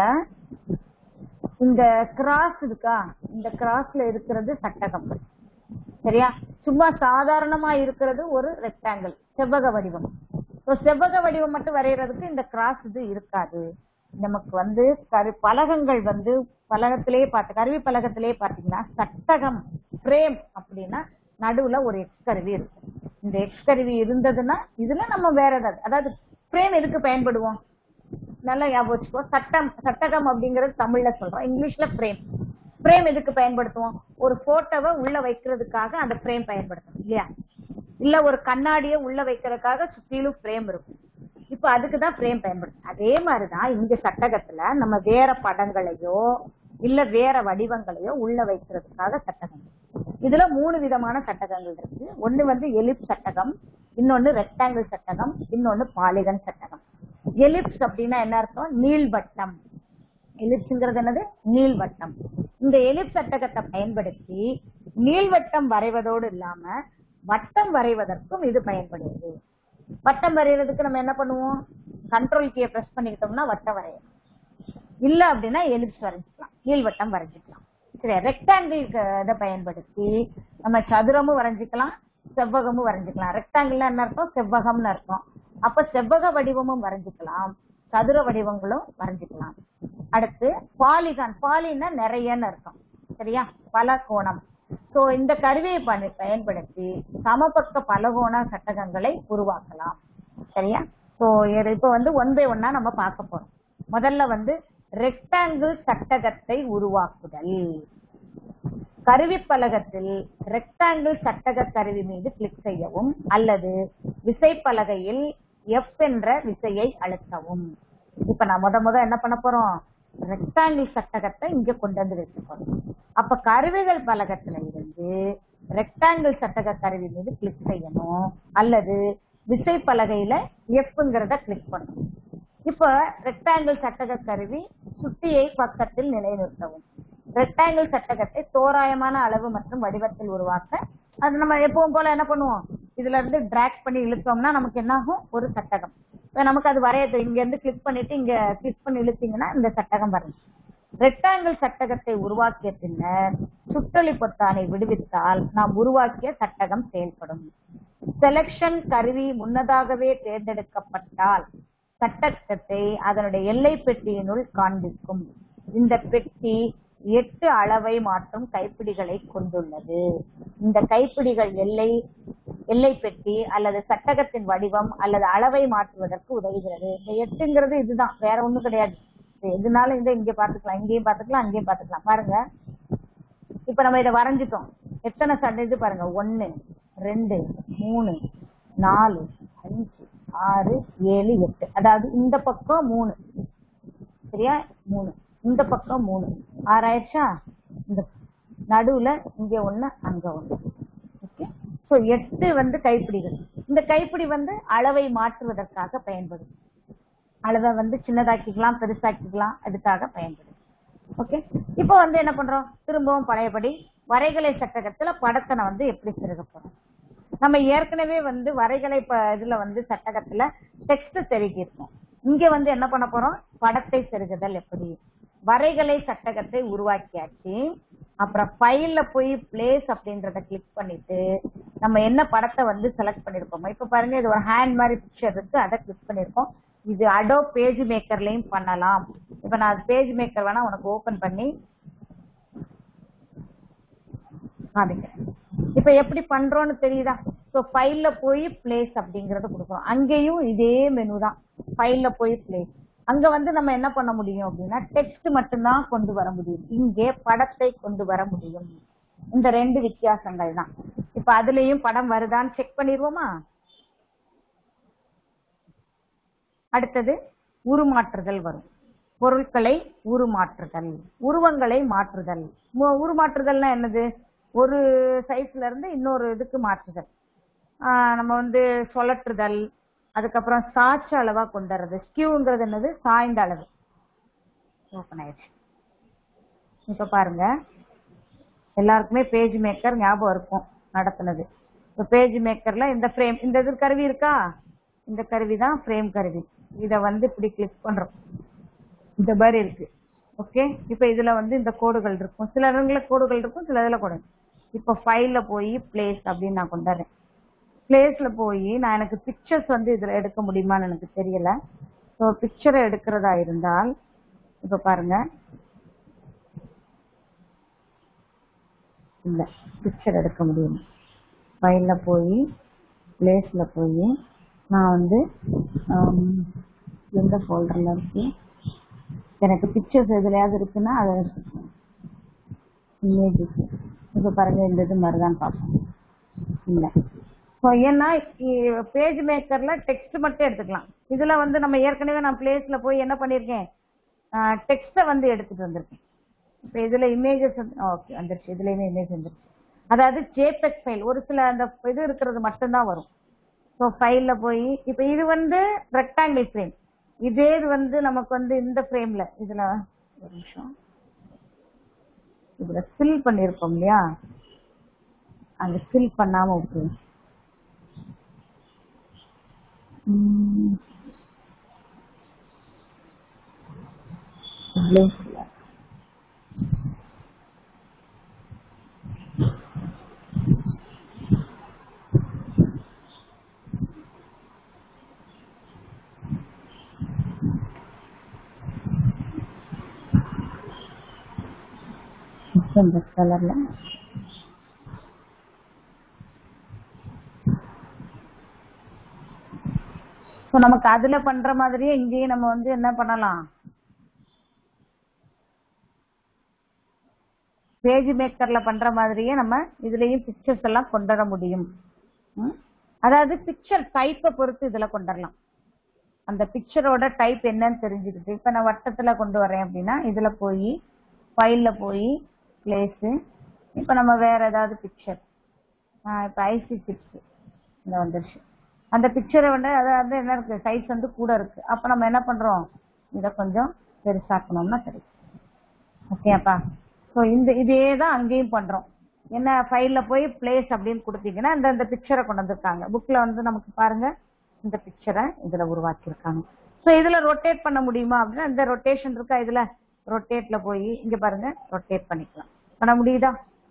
இந்த கிராஸ் இருக்கா இந்த கிராஸ்ல இருக்கிறது சட்டகம் சரியா சும்மா சாதாரணமா இருக்கிறது ஒரு ரெக்டாங்கிள் செவ்வக வடிவம் So, செவ்வக வடிவம் மட்டும் வரைகிறதுக்கு இந்த கிராஸ் இது இருக்காது நமக்கு வந்து கரு பலகங்கள் வந்து பலகத்திலேயே பார்த்து கருவி பலகத்திலேயே பாத்தீங்கன்னா சட்டகம் ஃப்ரேம் அப்படின்னா நடுவுல ஒரு எக்ஸ் கருவி இருக்கும் இந்த எக்ஸ் கருவி இருந்ததுன்னா இதுல நம்ம வேற ஏதாவது அதாவது ஃப்ரேம் எதுக்கு பயன்படுவோம் நல்லா ஞாபகம் வச்சுக்கோ சட்டம் சட்டகம் அப்படிங்கறது தமிழ்ல சொல்றோம் இங்கிலீஷ்ல ஃப்ரேம் ஃப்ரேம் எதுக்கு பயன்படுத்துவோம் ஒரு போட்டோவை உள்ள வைக்கிறதுக்காக அந்த ஃப்ரேம் பயன்படுத்தும் இல்லையா இல்ல ஒரு கண்ணாடியை உள்ள வைக்கிறதுக்காக சுத்திலும் ஃப்ரேம் இருக்கும் இப்ப அதுக்கு தான் ஃப்ரேம் பயன்படுத்தும் அதே மாதிரிதான் இங்க சட்டகத்துல நம்ம வேற படங்களையோ இல்ல வேற வடிவங்களையோ உள்ள வைக்கிறதுக்காக சட்டகம் இதுல மூணு விதமான சட்டகங்கள் இருக்கு ஒண்ணு வந்து எலிப் சட்டகம் இன்னொன்னு ரெக்டாங்கிள் சட்டகம் இன்னொன்னு பாலிகன் சட்டகம் எலிப்ஸ் அப்படின்னா என்ன அர்த்தம் நீள்வட்டம் எலிப்ஸ்ங்கிறது என்னது நீள்வட்டம் இந்த எலிப்ஸ் சட்டகத்தை பயன்படுத்தி நீள்வட்டம் வரைவதோடு இல்லாம வட்டம் வரைவதற்கும் இது பயன்படுது வட்டம் வரைகிறதுக்கு நம்ம என்ன பண்ணுவோம் கண்ட்ரோல் கீயை பிரஸ் பண்ணிக்கிட்டோம்னா வட்டம் வரையணும் இல்ல அப்படின்னா எலிப்ஸ் வரைஞ்சிக்கலாம் நீள்வட்டம் வரைஞ்சிக்கலாம் சரி ரெக்டாங்கிள் இதை பயன்படுத்தி நம்ம சதுரமும் வரைஞ்சிக்கலாம் செவ்வகமும் வரைஞ்சிக்கலாம் ரெக்டாங்கிள் என்ன அர்த்தம் செவ்வகம்னு அர்த்தம் அப்ப செவ்வக வடிவமும் வரைஞ்சிக்கலாம் சதுர வடிவங்களும் வரைஞ்சிக்கலாம் அடுத்து பாலிகான் பாலின்னா நிறையன்னு அர்த்தம் சரியா பல கோணம் சோ இந்த கருவியை பணி- பயன்படுத்தி சமபக்க பலகோண சட்டகங்களை உருவாக்கலாம் சரியா சோ இப்ப வந்து ஒன் பை ஒன்னா நம்ம பார்க்க போறோம் முதல்ல வந்து ரெக்டாங்கிள் சட்டகத்தை உருவாக்குதல் கருவிப்பலகத்தில் ரெக்டாங்கிள் சட்டக கருவி மீது கிளிக் செய்யவும் அல்லது விசைப்பலகையில் எஃப் என்ற விசையை அழுத்தவும் இப்ப நான் முத முத என்ன பண்ண போறோம் ரெக்டாங்கிள் சட்டகத்தை இங்க கொண்டு வந்து வச்சு போறோம் அப்ப கருவிகள் பலகத்துல இருந்து ரெக்டாங்கிள் சட்டக கருவி மீது கிளிக் செய்யணும் அல்லது விசைப்பலகையில எஃப்ங்கிறத கிளிக் பண்ணணும் இப்ப ரெக்டாங்கிள் சட்டக கருவி சுட்டியை பக்கத்தில் நிலைநிறுத்தவும் ரெக்டாங்கிள் சட்டகத்தை தோராயமான அளவு மற்றும் வடிவத்தில் உருவாக்க அது நம்ம எப்பவும் போல என்ன பண்ணுவோம் இதுல இருந்து டிராக் பண்ணி இழுத்தோம்னா நமக்கு என்ன ஆகும் ஒரு சட்டகம் இப்ப நமக்கு அது வரைய தெரியும். இங்க இருந்து கிளிக் பண்ணிட்டு இங்க கிளிக் பண்ணி இழுத்தீங்கன்னா இந்த சட்டகம் வரும் ரெக்டாங்கிள் சட்டகத்தை உருவாக்கிய பின்னர் சுற்றொளி பொத்தானை விடுவித்தால் நாம் உருவாக்கிய சட்டகம் செயல்படும் செலக்ஷன் கருவி முன்னதாகவே தேர்ந்தெடுக்கப்பட்டால் சட்டகத்தை அதனுடைய எல்லை பெட்டியினுள் காண்பிக்கும் இந்த பெட்டி எட்டு அளவை மாற்றும் கைப்பிடிகளை கொண்டுள்ளது இந்த கைப்பிடிகள் எல்லை எல்லை பெட்டி அல்லது சட்டகத்தின் வடிவம் அல்லது அளவை மாற்றுவதற்கு உதவுகிறது இந்த எட்டுங்கிறது இதுதான் வேற ஒண்ணும் கிடையாது இது எதுனாலும் இதை இங்க பாத்துக்கலாம் இங்கேயும் பாத்துக்கலாம் அங்கேயும் பாத்துக்கலாம் பாருங்க இப்ப நம்ம இதை வரைஞ்சிட்டோம் எத்தனை சட்டை இது பாருங்க ஒன்னு ரெண்டு மூணு நாலு அஞ்சு ஆறு ஏழு எட்டு அதாவது இந்த பக்கம் மூணு சரியா மூணு இந்த பக்கம் மூணு ஆறாயிடுச்சா இந்த நடுவுல இங்க ஒண்ணு அங்க ஒண்ணு ஓகே சோ எட்டு வந்து கைப்பிடிகள் இந்த கைப்பிடி வந்து அளவை மாற்றுவதற்காக பயன்படும் அளவை வந்து சின்னதாக்கிக்கலாம் பெருசாக்கிக்கலாம் அதுக்காக பயன்படும் ஓகே இப்போ வந்து என்ன பண்றோம் திரும்பவும் பழையபடி வரைகலை சட்டகத்துல படத்தை நான் வந்து எப்படி செருக போறோம் நம்ம ஏற்கனவே வந்து வரைகலை ப- இதுல வந்து சட்டகத்துல டெக்ஸ்ட் செருகி இருக்கோம் இங்க வந்து என்ன பண்ண போறோம் படத்தை செருகுதல் எப்படி வரைகலை சட்டகத்தை உருவாக்கியாச்சு அப்புறம் ஃபைல்ல போய் பிளேஸ் அப்படின்றத கிளிக் பண்ணிட்டு நம்ம என்ன படத்தை வந்து செலக்ட் பண்ணிருக்கோமோ இப்ப பாருங்க இது ஒரு ஹேண்ட் மாதிரி பிக்சர் இருக்கு அதை கிளிக் பண்ணிருக்கோம் இது அடோ பேஜ் மேக்கர்லயும் பண்ணலாம் இப்ப நான் பேஜ் மேக்கர் வேணா உனக்கு ஓபன் பண்ணி காமிக்கிறேன் இப்ப எப்படி பண்றோம்னு தெரியுதா சோ ஃபைல்ல போய் பிளேஸ் அப்படிங்கறத கொடுக்குறோம் அங்கேயும் இதே மெனு தான் ஃபைல்ல போய் பிளேஸ் அங்க வந்து நம்ம என்ன பண்ண முடியும் அப்படின்னா டெக்ஸ்ட் மட்டும்தான் கொண்டு வர முடியும் இங்கே படத்தை கொண்டு வர முடியும் இந்த ரெண்டு வித்தியாசங்கள் தான் இப்ப அதுலயும் படம் வருதான்னு செக் பண்ணிடுவோமா அடுத்தது உருமாற்றுதல் வரும் பொருட்களை உருமாற்றுதல் உருவங்களை மாற்றுதல் மு- உருமாற்றுதல்னா என்னது ஒரு சைஸ்ல இருந்து இன்னொரு இதுக்கு மாற்றுதல் ஆஹ் நம்ம வந்து சுழற்றுதல் அதுக்கப்புறம் சாட்சி அளவா கொண்டு வர்றது ஸ்கியூங்கிறது என்னது சாய்ந்த அளவு ஓப்பன் ஆயிடுச்சு இப்ப பாருங்க எல்லாருக்குமே பேஜ் மேக்கர் ஞாபகம் இருக்கும் நடத்துனது இப்போ பேஜ் மேக்கர்ல இந்த ஃப்ரேம் இந்த இது கருவி இருக்கா இந்த கருவி தான் ஃப்ரேம் கருவி இத வந்து இப்படி கிளிக் பண்றோம் இந்த மாதிரி இருக்கு ஓகே இப்போ இதுல வந்து இந்த கோடுகள் இருக்கும் சில இடங்கள்ல கோடுகள் இருக்கும் சில இதுல கோடு இப்போ ஃபைல்ல போய் பிளேஸ் அப்படின்னு நான் கொண்டாடுறேன் பிளேஸ்ல போய் நான் எனக்கு பிக்சர்ஸ் வந்து இதுல எடுக்க முடியுமான்னு எனக்கு தெரியல ஸோ பிக்சரை எடுக்கிறதா இருந்தால் இப்ப பாருங்க இல்ல பிக்சர் எடுக்க முடியும் ஃபைல்ல போய் பிளேஸ்ல போய் நான் வந்து ஆம், எந்த ஃபோல்டர்ல இருக்கு எனக்கு பிக்சர்ஸ் எதுலயாவது இருக்குன்னா அதை எடுத்துக்கணும் இமேஜஸ் இப்போ பாருங்க இந்த இது மாதிரிதான் பார்ப்போம் இல்லை ஸோ ஏன்னா பேஜ் மேக்கர்ல டெக்ஸ்ட் மட்டும் எடுத்துக்கலாம் இதுல வந்து நம்ம ஏற்கனவே நான் பிளேஸ்ல போய் என்ன பண்ணியிருக்கேன் டெக்ஸ்ட்டை வந்து எடுத்துட்டு வந்திருக்கேன் இப்போ இதுல இமேஜஸ் ஓகே வந்துருச்சு இதுலயுமே இமேஜ் வந்துருச்சு அதாவது ஜேபெக் ஃபைல் ஒரு சில அந்த இது இருக்கிறது மட்டும்தான் வரும் ஸோ ஃபைல்ல போய் இப்போ இது வந்து ரெக்டாங்கிள் ஃப்ரேம் இதே இது வந்து நமக்கு வந்து இந்த ஃப்ரேம்ல இதுல ஒரு நிமிஷம் இதுல ஃபில் பண்ணியிருக்கோம் இல்லையா அந்த ஃபில் பண்ணாம விட்டு ப்ளூ கலர் இந்த கலர்ல ஸோ நமக்கு அதுல பண்ற மாதிரியே இங்கேயும் நம்ம வந்து என்ன பண்ணலாம் பேஜ் மேக்கர்ல பண்ற மாதிரியே நம்ம இதுலயும் பிக்சர்ஸ் எல்லாம் கொண்டு வர முடியும் ம்? அதாவது பிக்சர் டைப்பை பொறுத்து இதுல கொண்டு வரலாம் அந்த பிக்சரோட டைப் என்னன்னு தெரிஞ்சுக்கிட்டு இப்ப நான் வட்டத்துல கொண்டு வரேன் அப்படின்னா இதுல போய் ஃபைல்ல போய் பிளேஸ் இப்ப நம்ம வேற ஏதாவது பிக்சர் இப்ப ஐசி சிப்ஸ் இந்த வந்துருச்சு அந்த பிக்சரை வந்து அதாவது என்ன இருக்கு சைஸ் வந்து கூட இருக்கு அப்ப நம்ம என்ன பண்றோம் இதை கொஞ்சம் பெருசாக்கணும்னா கிடைக்கும் ஓகேப்பா ஸோ இந்த இதே தான் அங்கேயும் பண்றோம் என்ன ஃபைல்ல போய் பிளேஸ் அப்படின்னு கொடுத்தீங்கன்னா இந்த இந்த பிக்சரை கொண்டு வந்திருக்காங்க புக்ல வந்து நமக்கு பாருங்க இந்த பிக்சரை இதுல உருவாக்கியிருக்காங்க ஸோ இதுல ரொட்டேட் பண்ண முடியுமா அப்படின்னா இந்த ரொட்டேஷன் இருக்கா இதுல ரொட்டேட்ல போய் இங்க பாருங்க ரொட்டேட் பண்ணிக்கலாம் பண்ண முடியுதா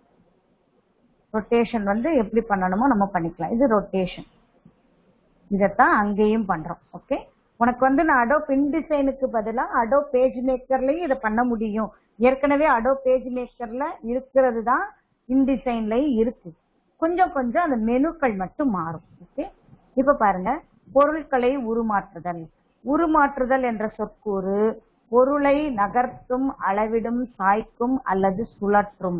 ரொட்டேஷன் வந்து எப்படி பண்ணணுமோ நம்ம பண்ணிக்கலாம் இது ரொட்டேஷன் இதைத்தான் அங்கேயும் பண்றோம் ஓகே உனக்கு வந்து நான் அடோ பின் டிசைனுக்கு பதிலா அடோ பேஜ் மேக்கர்லயும் இதை பண்ண முடியும் ஏற்கனவே அடோ பேஜ் மேக்கர்ல இருக்கிறது தான் இன்டிசைன்லயும் இருக்கு கொஞ்சம் கொஞ்சம் அந்த மெனுக்கள் மட்டும் மாறும் ஓகே இப்ப பாருங்க பொருட்களை உருமாற்றுதல் உருமாற்றுதல் என்ற சொற்கூறு பொருளை நகர்த்தும் அளவிடும் சாய்க்கும் அல்லது சுழற்றும்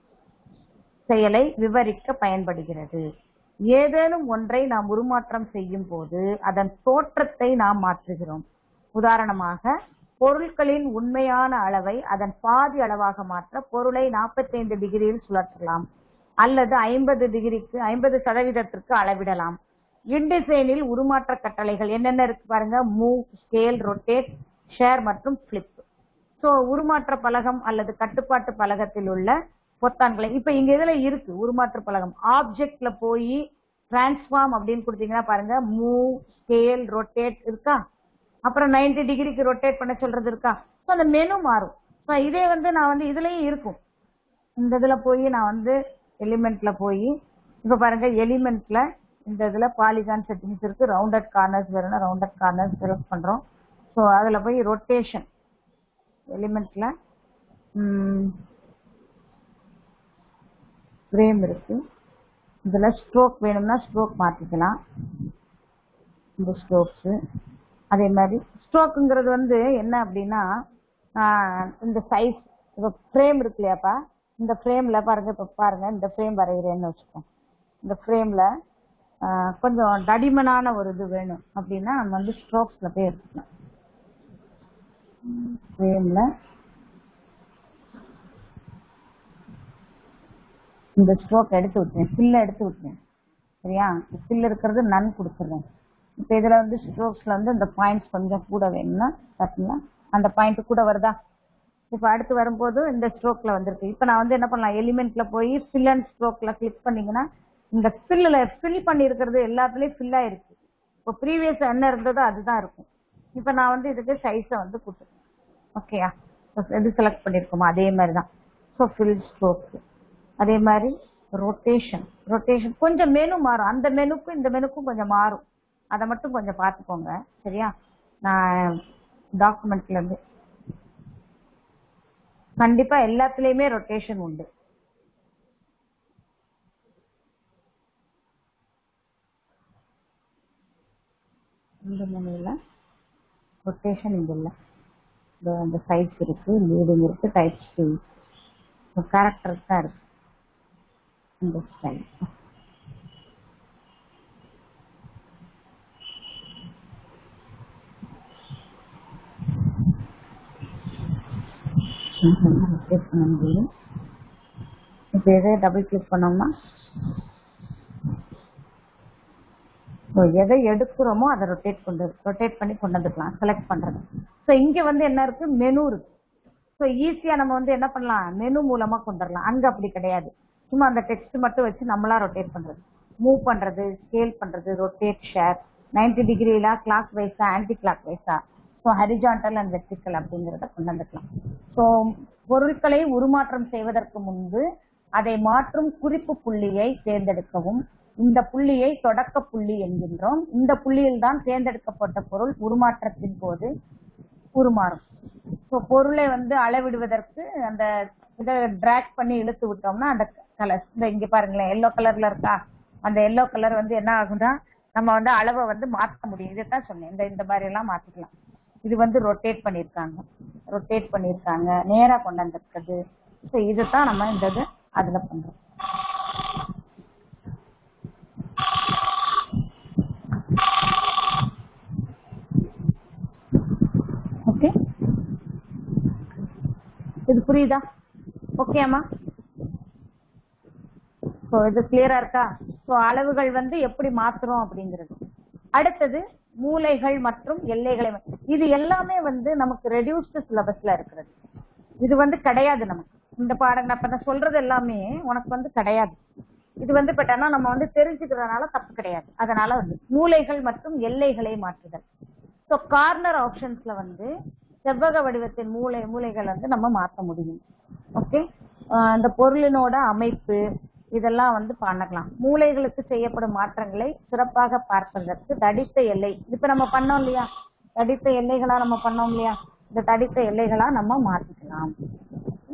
செயலை விவரிக்க பயன்படுகிறது ஏதேனும் ஒன்றை நாம் உருமாற்றம் செய்யும் போது அதன் தோற்றத்தை நாம் மாற்றுகிறோம் உதாரணமாக பொருட்களின் உண்மையான அளவை அதன் பாதி அளவாக மாற்ற பொருளை 45 டிகிரியில் சுழற்றலாம் அல்லது ஐம்பது டிகிரிக்கு ஐம்பது சதவீதத்திற்கு அளவிடலாம் இன்டிசைனில் உருமாற்ற கட்டளைகள் என்னென்ன இருக்கு பாருங்க மூவ் ஸ்கேல் ரொட்டேட் ஷேர் மற்றும் ஃபிளிப் ஸோ உருமாற்ற பலகம் அல்லது கட்டுப்பாட்டு பலகத்தில் உள்ள பொத்தான்களை இப்ப இங்க இதுல இருக்கு உருமாற்ற பலகம் ஆப்ஜெக்ட்ல போய் டிரான்ஸ்ஃபார்ம் அப்படின்னு கொடுத்தீங்கன்னா பாருங்க மூவ் ஸ்கேல் ரொட்டேட் இருக்கா அப்புறம் 90 டிகிரிக்கு ரொட்டேட் பண்ண சொல்றது இருக்கா ஸோ அந்த மெனு மாறும் ஸோ இதே வந்து நான் வந்து இதுலயும் இருக்கும் இந்த இதுல போய் நான் வந்து எலிமெண்ட்ல போய் இப்ப பாருங்க எலிமெண்ட்ல இந்த இதுல பாலிகான் செட்டிங்ஸ் இருக்கு ரவுண்டட் கார்னர்ஸ் வேணும்னா ரவுண்டட் கார்னர்ஸ் செலக்ட் பண்றோம் ஸோ அதுல போய் ரொட்டேஷன் எலிமெண்ட்ல ஃப்ரேம் இருக்கு இதுல ஸ்ட்ரோக் வேணும்னா ஸ்ட்ரோக் மாத்திக்கலாம் இந்த ஸ்ட்ரோக்ஸ் அதே மாதிரி ஸ்ட்ரோக்குங்கிறது வந்து என்ன அப்படின்னா ஆஹ் இந்த சைஸ் இப்போ ஃப்ரேம் இருக்கு இல்லையாப்பா இந்த ஃப்ரேம்ல பாருங்க இப்போ பாருங்க இந்த ஃப்ரேம் வரைகிறேன்னு வச்சுக்கோங்க இந்த ஃப்ரேம்ல கொஞ்சம் தடிமனான ஒரு இது வேணும் அப்படின்னா நம்ம வந்து ஸ்ட்ரோக்ஸ்ல போய் எடுத்துக்கலாம் ஃப்ரேம்ல இந்த ஸ்ட்ரோக் எடுத்து விட்டுறேன் ஃபில்ல எடுத்து விட்டுறேன் சரியா ஃபில் இருக்கிறது நன் கொடுத்துட்றேன் இப்போ இதுல வந்து ஸ்ட்ரோக்ஸ்ல வந்து இந்த பாயிண்ட்ஸ் கொஞ்சம் கூட வேணும்னா பார்த்தீங்களா அந்த பாயிண்ட் கூட வருதா இப்போ அடுத்து வரும்போது இந்த ஸ்ட்ரோக்ல வந்திருக்கு இப்போ நான் வந்து என்ன பண்ணலாம் எலிமெண்ட்ல போய் ஃபில் அண்ட் ஸ்ட்ரோக்ல கிளிக் பண்ணீங்கன்னா இந்த ஃபில்ல ஃபில் பண்ணி இருக்கிறது எல்லாத்துலயும் ஃபில் ஆயிருக்கு இப்போ ப்ரீவியஸ் என்ன இருந்ததோ அதுதான் இருக்கும் இப்போ நான் வந்து இதுக்கு சைஸை வந்து கொடுத்துருக்கேன் ஓகேயா எது செலக்ட் பண்ணியிருக்கோமோ அதே மாதிரி தான் ஸோ ஃபில் ஸ்ட்ரோக் அதே மாதிரி ரொட்டேஷன் ரொட்டேஷன் கொஞ்சம் மெனு மாறும் அந்த மெனுக்கும் இந்த மெனுக்கும் கொஞ்சம் மாறும் அதை மட்டும் கொஞ்சம் பார்த்துக்கோங்க சரியா நான் டாக்குமெண்ட்ல இருந்து கண்டிப்பா எல்லாத்துலயுமே ரொட்டேஷன் உண்டு இந்த மூலையில ரொட்டேஷன் இங்க இல்ல இந்த அந்த சைஸ் இருக்கு லீடிங் இருக்கு டைப் டூ கேரக்டர் தான் இருக்கு இந்த ஸ்டைல் ரொட்டேட் பண்ண முடியும் இப்போ எதை டபுள் கிளிக் பண்ணோம்னா ஸோ எதை எடுக்கிறோமோ அதை ரொட்டேட் கொண்டு ரொட்டேட் பண்ணி கொண்டு வந்துக்கலாம் செலக்ட் பண்றது ஸோ இங்க வந்து என்ன இருக்கு மெனு இருக்கு ஸோ ஈஸியா நம்ம வந்து என்ன பண்ணலாம் மெனு மூலமா கொண்டு வரலாம் அங்க அப்படி கிடையாது சும்மா அந்த டெக்ஸ்ட் மட்டும் வச்சு நம்மளா ரொட்டேட் பண்றது மூவ் பண்றது ஸ்கேல் பண்றது ரொட்டேட் ஷேர் 90 டிகிரில கிளாக் வைஸா ஆன்டி கிளாக் வைஸா ஸோ ஹரிஜான்டல் அண்ட் வெர்டிக்கல் அப்படிங்கிறத கொண்டு வந்துக்கலாம் ஸோ பொருட்களை உருமாற்றம் செய்வதற்கு முன்பு அதை மாற்றும் குறிப்பு புள்ளியை தேர்ந்தெடுக்கவும் இந்த புள்ளியை தொடக்க புள்ளி என்கின்றோம் இந்த புள்ளியில் தான் தேர்ந்தெடுக்கப்பட்ட பொருள் உருமாற்றத்தின் போது உருமாறும் ஸோ பொருளை வந்து அளவிடுவதற்கு அந்த இதை டிராக் பண்ணி இழுத்து விட்டோம்னா அந்த கலர் இந்த இங்க பாருங்களேன் எல்லோ கலர்ல இருக்கா அந்த எல்லோ கலர் வந்து என்ன ஆகும்னா நம்ம வந்து அளவை வந்து மாற்ற முடியும் இதைத்தான் சொன்னேன் இந்த இந்த மாதிரி எல்லாம் மாத்திக்கலாம் இது வந்து ரொட்டேட் பண்ணியிருக்காங்க ரொட்டேட் பண்ணியிருக்காங்க நேரா கொண்டு வந்திருக்குது ஸோ இதுதான் நம்ம இந்த இது அதுல பண்றோம் ஓகே இது புரியுதா ஓகே அம்மா ஸோ இது கிளியரா இருக்கா ஸோ அளவுகள் வந்து எப்படி மாத்துறோம் அப்படிங்கிறது அடுத்தது மூலைகள் மற்றும் எல்லைகளை ம- இது எல்லாமே வந்து நமக்கு ரெடியூஸ்டு சிலபஸ்ல இருக்கிறது இது வந்து கிடையாது நமக்கு இந்த பாடம் நான் இப்ப நான் சொல்றது எல்லாமே உனக்கு வந்து கிடையாது இது வந்து பட் ஆனா நம்ம வந்து தெரிஞ்சுக்கிறதுனால தப்பு கிடையாது அதனால வந்து மூலைகள் மற்றும் எல்லைகளை மாற்றுதல் ஸோ கார்னர் ஆப்ஷன்ஸ்ல வந்து செவ்வக வடிவத்தின் மூளை மூலைகள் வந்து நம்ம மாற்ற முடியும் ஓகே அந்த பொருளினோட அமைப்பு இதெல்லாம் வந்து பண்ணலாம் மூலைகளுக்கு செய்யப்படும் மாற்றங்களை சிறப்பாக பார்ப்பதற்கு தடித்த எல்லை இப்ப நம்ம பண்ணோம் இல்லையா தடித்த எல்லைகளா நம்ம பண்ணோம் இல்லையா இந்த தடித்த எல்லைகளா நம்ம மாத்திக்கலாம்